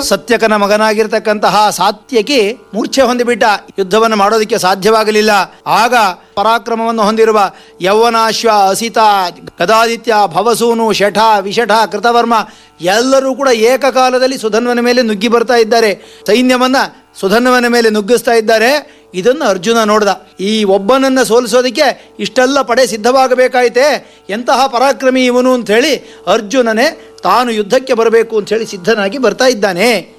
ಸತ್ಯಕನ ಮಗನಾಗಿರ್ತಕ್ಕಂತಹ ಸಾತ್ಯಕಿ ಮೂರ್ಛೆ ಹೊಂದಿಬಿಟ್ಟ ಯುದ್ಧವನ್ನು ಮಾಡೋದಕ್ಕೆ ಸಾಧ್ಯವಾಗಲಿಲ್ಲ ಆಗ ಪರಾಕ್ರಮವನ್ನು ಹೊಂದಿರುವ ಯೌವನಾಶ್ವ ಅಸಿತ ಗದಾದಿತ್ಯ ಭವಸೂನು ಶಠ ವಿಷಠ ಕೃತವರ್ಮ ಎಲ್ಲರೂ ಕೂಡ ಏಕಕಾಲದಲ್ಲಿ ಸುಧನ್ವನ ಮೇಲೆ ನುಗ್ಗಿ ಬರ್ತಾ ಇದ್ದಾರೆ ಸೈನ್ಯವನ್ನ ಸುಧನ್ವನ ಮೇಲೆ ನುಗ್ಗಿಸ್ತಾ ಇದ್ದಾರೆ ಇದನ್ನು ಅರ್ಜುನ ನೋಡ್ದ ಈ ಒಬ್ಬನನ್ನು ಸೋಲಿಸೋದಕ್ಕೆ ಇಷ್ಟೆಲ್ಲ ಪಡೆ ಸಿದ್ಧವಾಗಬೇಕಾಯಿತೆ ಎಂತಹ ಪರಾಕ್ರಮಿ ಇವನು ಅಂತ ಹೇಳಿ ಅರ್ಜುನನೇ ತಾನು ಯುದ್ಧಕ್ಕೆ ಬರಬೇಕು ಅಂತ ಹೇಳಿ ಸಿದ್ಧನಾಗಿ ಬರ್ತಾ ಇದ್ದಾನೆ